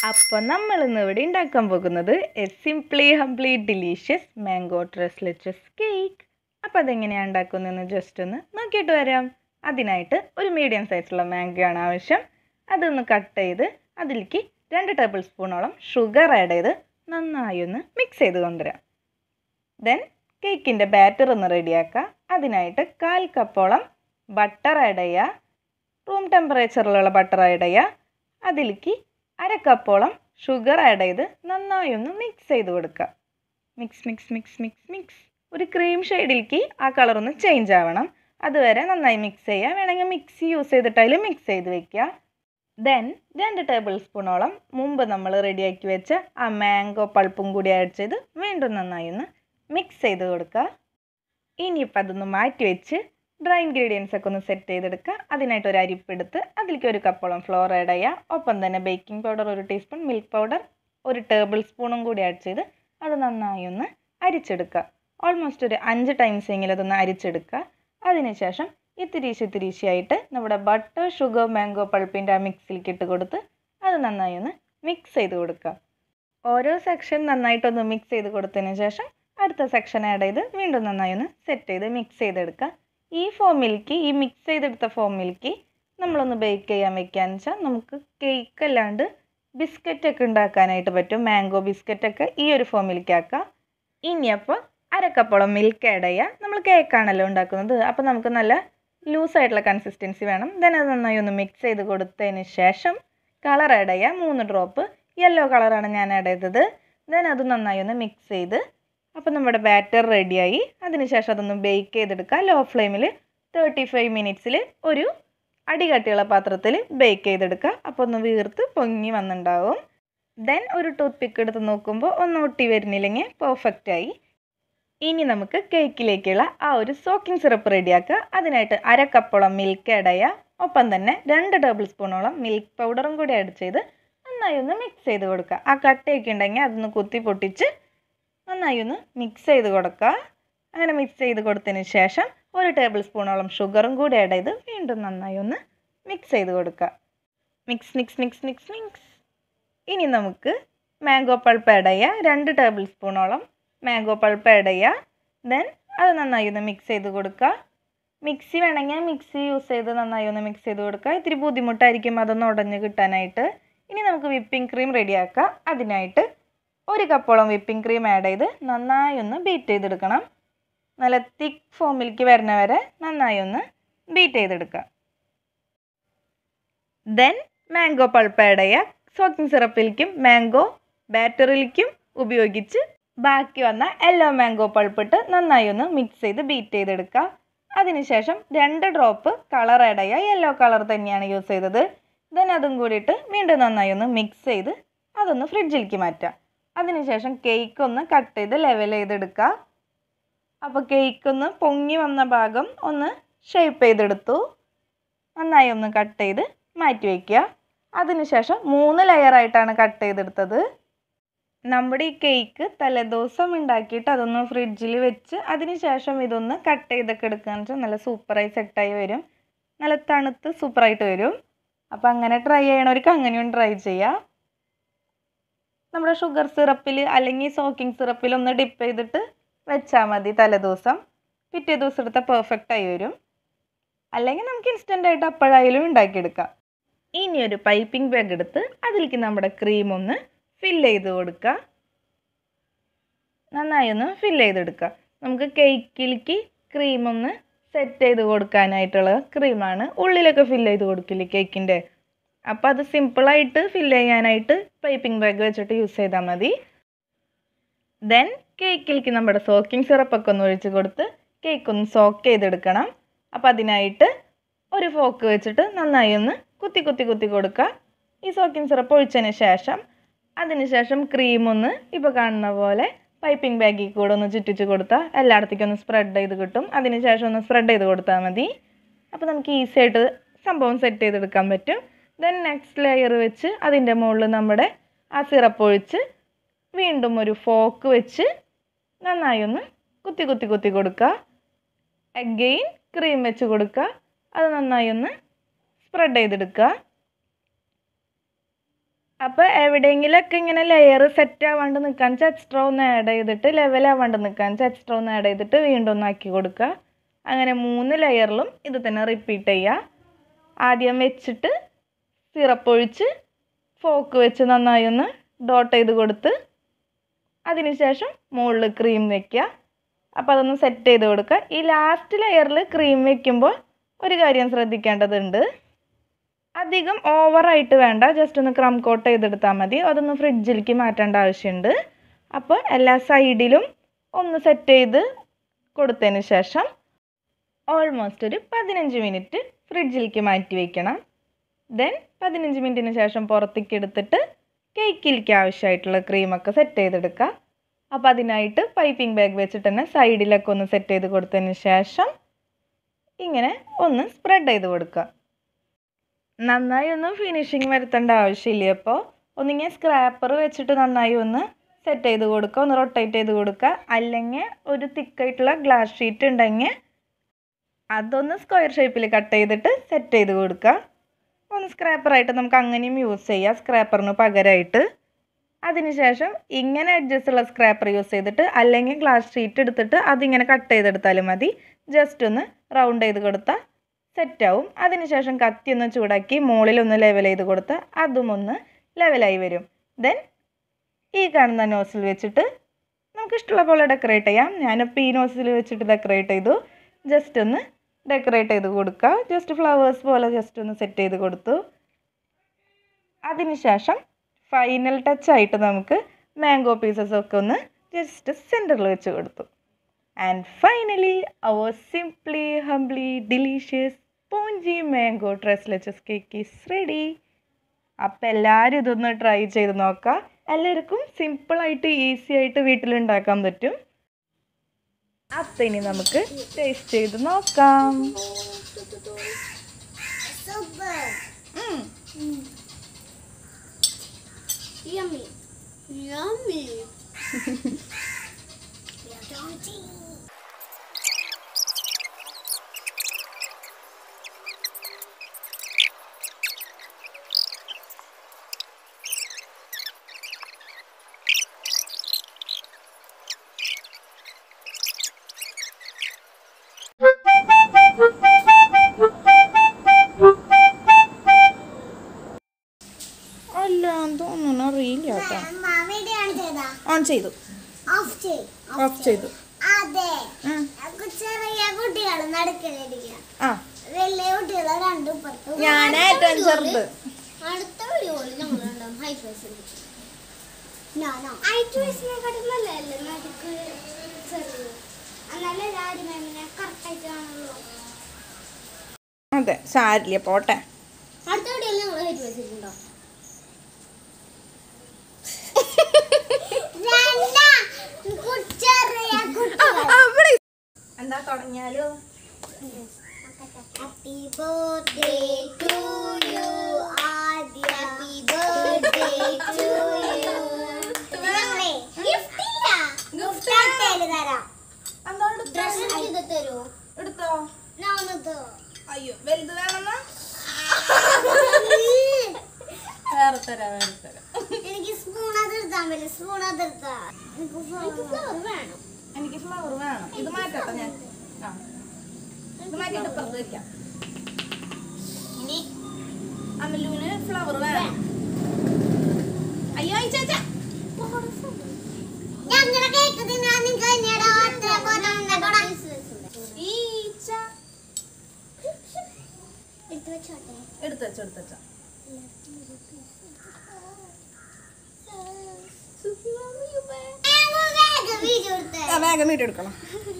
അപ്പോൾ നമ്മൾ ഇന്ന് ഇവിടെ ഉണ്ടാക്കാൻ പോകുന്നത് a simply humbly delicious mango tres leches cake അപ്പോൾ അതെങ്ങനെയാണ് ഉണ്ടാക്കുന്നതെന്ന് ജസ്റ്റ് ഒന്ന് നോക്കിയിട്ട് വരാം അതിനായിട്ട് ഒരു മീഡിയം സൈസുള്ള മാംഗോ ആണ് ആവശ്യം അതൊന്ന് കട്ട് ചെയ്ത് അതിലേക്ക് രണ്ട് ടേബിൾ സ്പൂണോളം ഷുഗർ ആഡ് ചെയ്ത് നന്നായി ഒന്ന് മിക്സ് ചെയ്ത് കൊണ്ടുവരാം ദെൻ കേക്കിൻ്റെ ബാറ്റർ ഒന്ന് റെഡിയാക്കുക അതിനായിട്ട് കാൽ കപ്പോളം ബട്ടർ ആഡ് ചെയ്യുക റൂം ടെമ്പറേച്ചറിലുള്ള ബട്ടർ ആഡ് ചെയ്യുക അതിലേക്ക് അര കപ്പോളം ഷുഗർ ആഡ് ചെയ്ത് നന്നായി ഒന്ന് മിക്സ് ചെയ്ത് കൊടുക്കുക mix mix mix mix mix ഒരു ക്രീം ഷെയ്ഡിലേക്ക് ആ കളർ ഒന്ന് ചേഞ്ച് ആവണം അതുവരെ നന്നായി മിക്സ് ചെയ്യുക വേണമെങ്കിൽ മിക്സി യൂസ് ചെയ്തിട്ടായാലും മിക്സ് ചെയ്ത് വെക്കുക ദെൻ രണ്ട് ടേബിൾ സ്പൂണോളം മുമ്പ് നമ്മൾ റെഡിയാക്കി വെച്ച ആ മാംഗോ പൾപ്പും കൂടി ആഡ് ചെയ്ത് വീണ്ടും നന്നായി ഒന്ന് മിക്സ് ചെയ്ത് കൊടുക്കുക ഇനിയിപ്പോൾ അതൊന്ന് മാറ്റി വെച്ച് ഡ്രൈ ഇൻഗ്രീഡിയൻസ് ഒക്കെ ഒന്ന് സെറ്റ് ചെയ്തെടുക്കുക അതിനായിട്ട് ഒരു അരിപ്പെടുത്ത് അതിലേക്ക് ഒരു കപ്പോളം ഫ്ലോർ ആഡ് ചെയ്യുക ഒപ്പം തന്നെ ബേക്കിംഗ് പൗഡർ ഒരു ടീസ്പൂൺ മിൽക്ക് പൗഡർ ഒരു ടേബിൾ സ്പൂണും കൂടി ആഡ് ചെയ്ത് അത് നന്നായി ഒന്ന് അരിച്ചെടുക്കുക ഓൾമോസ്റ്റ് ഒരു അഞ്ച് ടൈംസ് എങ്കിലും അതൊന്ന് അരിച്ചെടുക്കുക അതിനുശേഷം ഇത്തിരീശ് ഇത്തിരീശയായിട്ട് നമ്മുടെ ബട്ടർ ഷുഗർ മാംഗോ പൾപ്പിൻ്റെ ആ മിക്സിലേക്ക് ഇട്ട് കൊടുത്ത് അത് നന്നായി ഒന്ന് മിക്സ് ചെയ്ത് കൊടുക്കുക ഓരോ സെക്ഷൻ നന്നായിട്ടൊന്ന് മിക്സ് ചെയ്ത് കൊടുത്തതിന് ശേഷം അടുത്ത സെക്ഷൻ ആഡ് ചെയ്ത് വീണ്ടും നന്നായി ഒന്ന് സെറ്റ് ചെയ്ത് മിക്സ് ചെയ്തെടുക്കുക ഈ ഫോമിലേക്ക് ഈ മിക്സ് ചെയ്തെടുത്ത ഫോമിലേക്ക് നമ്മളൊന്ന് ബേക്ക് ചെയ്യാൻ വെക്കാന്ന് വെച്ചാൽ നമുക്ക് കേക്ക് അല്ലാണ്ട് ബിസ്ക്കറ്റ് ഒക്കെ ഉണ്ടാക്കാനായിട്ട് പറ്റും മാംഗോ ബിസ്ക്കറ്റ് ഒക്കെ ഈ ഒരു ഫോമിലേക്ക് ആക്കാം ഇനിയപ്പോൾ അരക്കപ്പോളം മിൽക്ക് ആഡ് ചെയ്യുക നമ്മൾ കേക്കാണല്ലോ ഉണ്ടാക്കുന്നത് അപ്പോൾ നമുക്ക് നല്ല ലൂസായിട്ടുള്ള കൺസിസ്റ്റൻസി വേണം ദെൻ അത് നന്നായി ഒന്ന് മിക്സ് ചെയ്ത് കൊടുത്തതിന് ശേഷം കളർ ആഡ് ചെയ്യുക മൂന്ന് ഡ്രോപ്പ് യെല്ലോ കളറാണ് ഞാൻ ആഡ് ചെയ്തത് ദെൻ അത് നന്നായി ഒന്ന് മിക്സ് ചെയ്ത് അപ്പോൾ നമ്മുടെ ബാറ്റർ റെഡിയായി അതിനുശേഷം അതൊന്ന് ബേക്ക് ചെയ്തെടുക്കുക ലോ ഫ്ലെയിമിൽ തേർട്ടി ഫൈവ് മിനിറ്റ്സിൽ ഒരു അടികട്ടിയുള്ള പാത്രത്തിൽ ബേക്ക് ചെയ്തെടുക്കുക അപ്പോൾ ഒന്ന് വീർത്ത് പൊങ്ങി വന്നിട്ടുണ്ടാവും ദെൻ ഒരു ടൂത്ത് പിക്ക് എടുത്ത് നോക്കുമ്പോൾ ഒന്ന് ഒട്ടി വരുന്നില്ലെങ്കിൽ പെർഫെക്റ്റ് ആയി ഇനി നമുക്ക് കേക്കിലേക്കുള്ള ആ ഒരു സോക്കിംഗ് സിറപ്പ് റെഡിയാക്കുക അതിനായിട്ട് അര കപ്പോളം മിൽക്ക് ആഡ് ചെയ്യുക ഒപ്പം തന്നെ രണ്ട് ടേബിൾ സ്പൂണോളം മിൽക്ക് പൗഡറും കൂടി ആഡ് ചെയ്ത് നന്നായി ഒന്ന് മിക്സ് ചെയ്ത് കൊടുക്കുക ആ കട്ടയൊക്കെ ഉണ്ടെങ്കിൽ അതൊന്ന് കുത്തി പൊട്ടിച്ച് നന്നായി ഒന്ന് മിക്സ് ചെയ്ത് കൊടുക്കുക അങ്ങനെ മിക്സ് ചെയ്ത് കൊടുത്തതിന് ശേഷം ഒരു ടേബിൾ സ്പൂണോളം ഷുഗറും കൂടി ആഡ് ചെയ്ത് വീണ്ടും നന്നായി ഒന്ന് മിക്സ് ചെയ്ത് കൊടുക്കുക mix mix mix mix mix ഇനി നമുക്ക് മാംഗോ പൾപ്പ് ആഡ് ചെയ്യുക രണ്ട് ടേബിൾ സ്പൂണോളം മാംഗോ പൾപ്പ് ആഡ് ചെയ്യുക ദെൻ അത് നന്നായി ഒന്ന് മിക്സ് ചെയ്ത് കൊടുക്കുക മിക്സി വേണമെങ്കിൽ മിക്സി യൂസ് ചെയ്ത് നന്നായി ഒന്ന് മിക്സ് ചെയ്ത് കൊടുക്കുക ഇത്തിരി ബുദ്ധിമുട്ടായിരിക്കും അതൊന്ന് ഉടഞ്ഞ് കിട്ടാനായിട്ട് ഇനി നമുക്ക് വിപ്പിംഗ് ക്രീം റെഡിയാക്കുക അതിനായിട്ട് ഒരു കപ്പോളം വിപ്പിംഗ് ക്രീം ആഡ് ചെയ്ത് നന്നായി ഒന്ന് ബീറ്റ് ചെയ്തെടുക്കണം നല്ല തിക്ക് ഫോമിലേക്ക് വരുന്ന വരെ നന്നായി ഒന്ന് ബീറ്റ് ചെയ്തെടുക്കുക ദെൻ മാംഗോ പൾപ്പ് ആഡ് ചെയ്യുക സോക്കിംഗ് സിറപ്പിലേക്കും മാംഗോ ബാറ്ററിലേക്കും ഉപയോഗിച്ച് ബാക്കി വന്ന യെല്ലോ മാംഗോ പൾപ്പിട്ട് നന്നായി ഒന്ന് മിക്സ് ചെയ്ത് ബീറ്റ് ചെയ്തെടുക്കുക അതിനുശേഷം രണ്ട് ഡ്രോപ്പ് കളർ ആഡ് ചെയ്യുക യെല്ലോ കളർ തന്നെയാണ് യൂസ് ചെയ്തത് ദെൻ അതും കൂടിയിട്ട് വീണ്ടും നന്നായി ഒന്ന് മിക്സ് ചെയ്ത് അതൊന്ന് ഫ്രിഡ്ജിലേക്ക് മാറ്റുക അതിനുശേഷം കേക്ക് ഒന്ന് കട്ട് ചെയ്ത് ലെവൽ ചെയ്തെടുക്കുക അപ്പോൾ കേക്ക് ഒന്ന് പൊങ്ങി വന്ന ഭാഗം ഒന്ന് ഷേപ്പ് ചെയ്തെടുത്തു നന്നായി ഒന്ന് കട്ട് ചെയ്ത് മാറ്റി വയ്ക്കുക അതിനുശേഷം മൂന്ന് ലെയറായിട്ടാണ് കട്ട് ചെയ്തെടുത്തത് നമ്മുടെ ഈ കേക്ക് തലേദിവസം ഉണ്ടാക്കിയിട്ട് അതൊന്ന് ഫ്രിഡ്ജിൽ വെച്ച് അതിനുശേഷം ഇതൊന്ന് കട്ട് ചെയ്തൊക്കെ എടുക്കുകയെന്ന് വെച്ചാൽ നല്ല സൂപ്പറായി സെറ്റായി വരും നല്ല തണുത്ത് സൂപ്പറായിട്ട് വരും അപ്പോൾ അങ്ങനെ ട്രൈ ചെയ്യണവർക്ക് അങ്ങനെയും ട്രൈ ചെയ്യാം നമ്മുടെ ഷുഗർ സിറപ്പിൽ അല്ലെങ്കിൽ സോക്കിംഗ് സിറപ്പിൽ ഒന്ന് ഡിപ്പ് ചെയ്തിട്ട് വെച്ചാൽ മതി തലേദിവസം പിറ്റേ ദിവസം എടുത്താൽ പെർഫെക്റ്റ് ആയി വരും അല്ലെങ്കിൽ നമുക്ക് ഇൻസ്റ്റൻ്റ് ആയിട്ട് അപ്പോഴായാലും ഉണ്ടാക്കിയെടുക്കാം ഇനി ഒരു പൈപ്പിംഗ് ബാഗ് എടുത്ത് അതിലേക്ക് നമ്മുടെ ക്രീം ഒന്ന് ഫില്ല് ചെയ്ത് കൊടുക്കുക നന്നായി ഒന്ന് ഫില്ല് ചെയ്തെടുക്കുക നമുക്ക് കേക്കിലേക്ക് ക്രീം ഒന്ന് സെറ്റ് ചെയ്ത് കൊടുക്കാനായിട്ടുള്ള ക്രീമാണ് ഉള്ളിലൊക്കെ ഫില്ല് ചെയ്ത് കൊടുക്കില്ലേ കേക്കിൻ്റെ അപ്പോൾ അത് സിമ്പിളായിട്ട് ഫില്ല് ചെയ്യാനായിട്ട് പൈപ്പിംഗ് ബാഗ് വെച്ചിട്ട് യൂസ് ചെയ്താൽ മതി ദെൻ കേക്കിലേക്ക് നമ്മുടെ സോക്കിംഗ് സിറപ്പൊക്കെ ഒന്ന് ഒഴിച്ച് കൊടുത്ത് കേക്ക് ഒന്ന് സോക്ക് ചെയ്തെടുക്കണം അപ്പോൾ അതിനായിട്ട് ഒരു ഫോക്ക് വെച്ചിട്ട് നന്നായി ഒന്ന് കുത്തി കുത്തി കുത്തി കൊടുക്കുക ഈ സോക്കിംഗ് സിറപ്പ് ഒഴിച്ചതിന് ശേഷം അതിന് ശേഷം ക്രീം ഒന്ന് ഇപ്പോൾ കാണുന്ന പോലെ പൈപ്പിംഗ് ബാഗിൽ കൂടെ ഒന്ന് ചുറ്റിച്ച് കൊടുത്താൽ എല്ലായിടത്തേക്കും ഒന്ന് സ്പ്രെഡ് ചെയ്ത് കിട്ടും അതിന് ശേഷം ഒന്ന് സ്പ്രെഡ് ചെയ്ത് കൊടുത്താൽ മതി അപ്പോൾ നമുക്ക് ഈസി ആയിട്ട് സംഭവം സെറ്റ് ചെയ്തെടുക്കാൻ പറ്റും ദെൻ നെക്സ്റ്റ് ലെയർ വെച്ച് അതിൻ്റെ മുകളിൽ നമ്മുടെ ആ സിറപ്പ് ഒഴിച്ച് വീണ്ടും ഒരു ഫോക്ക് വെച്ച് നന്നായി ഒന്ന് കുത്തി കുത്തി കുത്തി കൊടുക്കുക അഗെയിൻ ക്രീം വെച്ച് കൊടുക്കുക അത് നന്നായി ഒന്ന് സ്പ്രെഡ് ചെയ്തെടുക്കുക അപ്പോൾ എവിടെയെങ്കിലുമൊക്കെ ഇങ്ങനെ ലെയർ സെറ്റ് ആവാണ്ട് നിൽക്കാൻ വെച്ചാൽ എക്സ്ട്രാ ഒന്ന് ആഡ് ചെയ്തിട്ട് ലെവൽ ആവാണ്ട് നിൽക്കാൻ വെച്ചാൽ എക്സ്ട്രാ ഒന്ന് ആഡ് ചെയ്തിട്ട് വീണ്ടും ഒന്ന് ആക്കി കൊടുക്കുക അങ്ങനെ മൂന്ന് ലെയറിലും ഇത് തന്നെ റിപ്പീറ്റ് ചെയ്യുക ആദ്യം വെച്ചിട്ട് സിറപ്പ് ഒഴിച്ച് ഫോക്ക് വെച്ച് നന്നായി ഒന്ന് ഡോട്ട് ചെയ്ത് കൊടുത്ത് അതിനുശേഷം മുകളിൽ ക്രീം വെക്കുക അപ്പോൾ അതൊന്ന് സെറ്റ് ചെയ്ത് കൊടുക്കുക ഈ ലാസ്റ്റ് ലെയറിൽ ക്രീം വെക്കുമ്പോൾ ഒരു കാര്യം ശ്രദ്ധിക്കേണ്ടതുണ്ട് അധികം ഓവറായിട്ട് വേണ്ട ജസ്റ്റ് ഒന്ന് ക്രം കോട്ട് ചെയ്തെടുത്താൽ മതി അതൊന്ന് ഫ്രിഡ്ജിലേക്ക് മാറ്റേണ്ട ആവശ്യമുണ്ട് അപ്പോൾ എല്ലാ സൈഡിലും ഒന്ന് സെറ്റ് ചെയ്ത് കൊടുത്തതിന് ശേഷം ഓൾമോസ്റ്റ് ഒരു പതിനഞ്ച് മിനിറ്റ് ഫ്രിഡ്ജിലേക്ക് മാറ്റി വയ്ക്കണം ദെൻ പതിനഞ്ച് മിനിറ്റിന് ശേഷം പുറത്തേക്ക് എടുത്തിട്ട് കേക്കിലേക്ക് ആവശ്യമായിട്ടുള്ള ക്രീമൊക്കെ സെറ്റ് ചെയ്തെടുക്കുക അപ്പോൾ അതിനായിട്ട് പൈപ്പിംഗ് ബാഗ് വെച്ചിട്ട് തന്നെ സൈഡിലൊക്കെ ഒന്ന് സെറ്റ് ചെയ്ത് കൊടുത്തതിന് ശേഷം ഇങ്ങനെ ഒന്ന് സ്പ്രെഡ് ചെയ്ത് കൊടുക്കുക നന്നായി ഒന്ന് ഫിനിഷിങ് വരുത്തേണ്ട ആവശ്യമില്ല അപ്പോൾ ഒന്നിങ്ങനെ സ്ക്രാപ്പർ വെച്ചിട്ട് നന്നായി ഒന്ന് സെറ്റ് ചെയ്ത് കൊടുക്കുക ഒന്ന് റൊട്ടേറ്റ് ചെയ്ത് കൊടുക്കുക അല്ലെങ്കിൽ ഒരു തിക്കായിട്ടുള്ള ഗ്ലാസ് ഷീറ്റ് ഉണ്ടെങ്കിൽ അതൊന്ന് സ്ക്വയർ ഷേപ്പിൽ കട്ട് ചെയ്തിട്ട് സെറ്റ് ചെയ്ത് കൊടുക്കുക ഒന്ന് സ്ക്രാപ്പറായിട്ട് നമുക്ക് അങ്ങനെയും യൂസ് ചെയ്യാം സ്ക്രാപ്പറിന് പകരമായിട്ട് അതിനുശേഷം ഇങ്ങനെ അഡ്ജസ്റ്റ് ഉള്ള സ്ക്രാപ്പർ യൂസ് ചെയ്തിട്ട് അല്ലെങ്കിൽ ഗ്ലാസ് ഷീറ്റ് എടുത്തിട്ട് അതിങ്ങനെ കട്ട് ചെയ്തെടുത്താലും മതി ജസ്റ്റ് ഒന്ന് റൗണ്ട് ചെയ്ത് കൊടുത്താൽ സെറ്റാവും അതിനുശേഷം കത്തി ഒന്ന് ചൂടാക്കി മുകളിലൊന്ന് ലെവൽ ചെയ്ത് കൊടുത്താൽ അതും ഒന്ന് ലെവലായി വരും ദെൻ ഈ കാണുന്ന നോസിൽ വെച്ചിട്ട് നമുക്ക് ഇഷ്ടമുള്ള പോലെ ഡെക്കറേറ്റ് ചെയ്യാം ഞാനിപ്പോൾ ഈ നോസിൽ വെച്ചിട്ട് ഡെക്കറേറ്റ് ചെയ്തു ജസ്റ്റ് ഒന്ന് ഡെക്കറേറ്റ് ചെയ്ത് കൊടുക്കുക ജസ്റ്റ് ഫ്ലവേഴ്സ് പോലെ ജസ്റ്റ് ഒന്ന് സെറ്റ് ചെയ്ത് കൊടുത്തു അതിനുശേഷം ഫൈനൽ ടച്ച് ആയിട്ട് നമുക്ക് മാംഗോ പീസസ് ഒക്കെ ഒന്ന് ജസ്റ്റ് സെൻറ്ററിൽ വെച്ച് കൊടുത്തു and finally our simply humbly delicious പോഞ്ചി mango tres leches cake is ready അപ്പം എല്ലാവരും ഇതൊന്ന് ട്രൈ ചെയ്ത് നോക്കാം എല്ലാവർക്കും സിമ്പിളായിട്ട് ഈസി ആയിട്ട് വീട്ടിലുണ്ടാക്കാൻ പറ്റും അപ്പം ഇനി നമുക്ക് ടേസ്റ്റ് ചെയ്ത് നോക്കാം Super. ഉം. Yummy. Yummy. Yummy. അല്ല തോന്നുന്നു അറിയില്ല കേട്ടോ വീഡിയോ ഓൺ ചെയ്താ ഓൺ ചെയ്തു ഓഫ് ചെയ് ഓഫ് ചെയ്തു അതെ ഉം. അപ്പൊ ചെറിയ കുട്ടികൾ നടക്കലിരിക്കുക ആ വലിയ കുട്ടികൾ രണ്ടും പുറത്തു ഞാൻ ഏറ്റവും ചെറുത് അടുത്ത വീഡിയോയിൽ ഞങ്ങൾ രണ്ടാം ഹൈ ഫേസ് ഹൈ ഫേസിനെക്കാട്ടും നല്ലതല്ലേ നടുക്ക് ചെറിയ എന്നാലേ രാജ്യമാമിനെ കറക്റ്റായിട്ട് കാണുള്ളൂ അതെ സാരില്ല പോട്ടെ അടുത്ത വീഡിയോയിൽ ഞങ്ങൾ ഹൈ ഫേസിട്ടുണ്ടോ ചെറിയ കുട്ടികൾ എന്താ തുടങ്ങിയാലോ Happy birthday to you, Adya. Happy birthday to you. Gift ഇല്ല. Gift ആയിട്ട് തരാം. Dress ചെയ്ത് തരൂ. എടുത്തോ ഞാൻ ഒന്ന് തരൂ. അയ്യോ വലുത് വേണമെന്നാ വേറെ തരാം വേറെ തരാം എനിക്ക് സ്പൂൺ അതിർത്താൻ പറ്റില്ല സ്പൂൺ അതിർത്താ എനിക്ക് ഫ്ലവർ വേണം എനിക്ക് ഫ്ലവർ വേണം ഇത് മാറ്റട്ടെ ഞാൻ ആ ഇത് മാറ്റിയിട്ട് പുറത്ത് വെക്കാം ഇനി അമലുവിന് ഫ്ലവർ വേണം അയ്യോ ഈ ചേച്ചാ ഞങ്ങളുടെ കേക്ക് തിന്നാൻ കഴിഞ്ഞടാ അത്ര പോലെ ഈച്ച എടുത്തു വെച്ചോട്ടെ എടുത്ത് വെച്ചോ എടുത്ത് വെച്ചോ വീഡിയോ എടുത്തേ വേഗം വീട് എടുക്കണം